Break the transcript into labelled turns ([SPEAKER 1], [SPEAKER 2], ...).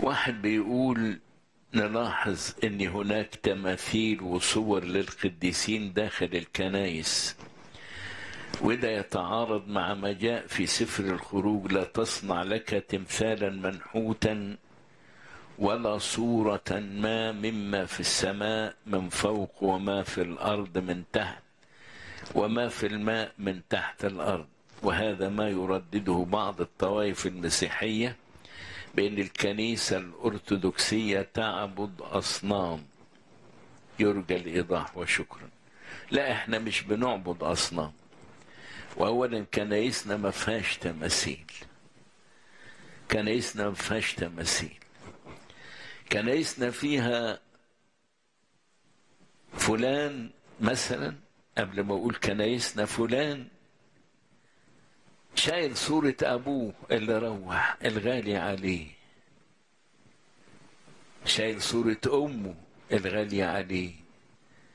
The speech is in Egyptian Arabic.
[SPEAKER 1] واحد بيقول نلاحظ ان هناك تماثيل وصور للقديسين داخل الكنائس وده يتعارض مع ما جاء في سفر الخروج لا تصنع لك تمثالا منحوتا ولا صورة ما مما في السماء من فوق وما في الأرض من تحت وما في الماء من تحت الأرض وهذا ما يردده بعض الطوائف المسيحية بأن الكنيسة الأرثوذكسية تعبد أصنام يرجى الإيضاح وشكرا لا احنا مش بنعبد أصنام وأولا كنايسنا ما فيهاش تماثيل كنايسنا ما فيهاش تماثيل كنايسنا فيها فلان مثلا قبل ما اقول كنايسنا فلان شايل صورة أبوه اللي روح الغالي عليه شايل صورة أمه الغالية عليه